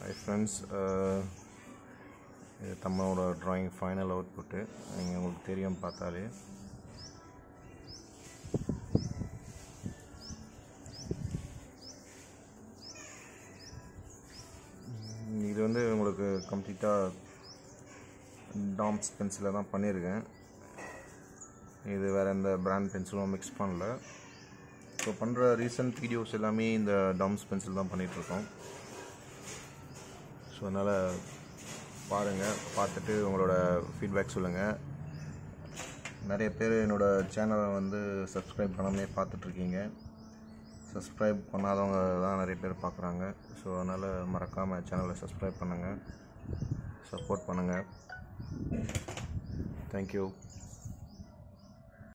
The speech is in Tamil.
ஹை ஃப்ரெண்ட்ஸ் இது தம்மனோட ட்ராயிங் ஃபைனல் அவுட்புட்டு நீங்கள் உங்களுக்கு தெரியும் பார்த்தாலே உம், இது வந்து உங்களுக்கு கம்ப்ளீட்டாக டாம்ஸ் பென்சிலில் தான் பண்ணியிருக்கேன் இது வேறு எந்த பிராண்ட் பென்சிலும் மிக்ஸ் பண்ணல இப்போ பண்ணுற ரீசன்ட் வீடியோஸ் எல்லாமே இந்த டாம்ஸ் பென்சில் தான் பண்ணிகிட்ருக்கோம் ஸோ அதனால் பாருங்கள் பார்த்துட்டு உங்களோட ஃபீட்பேக் சொல்லுங்கள் நிறைய பேர் என்னோடய சேனலை வந்து சப்ஸ்கிரைப் பண்ணாமே பார்த்துட்ருக்கீங்க சப்ஸ்கிரைப் பண்ணாதவங்க தான் நிறைய பேர் பார்க்குறாங்க ஸோ அதனால் மறக்காமல் சேனலை சப்ஸ்கிரைப் பண்ணுங்கள் சப்போர்ட் பண்ணுங்கள் தேங்க்யூ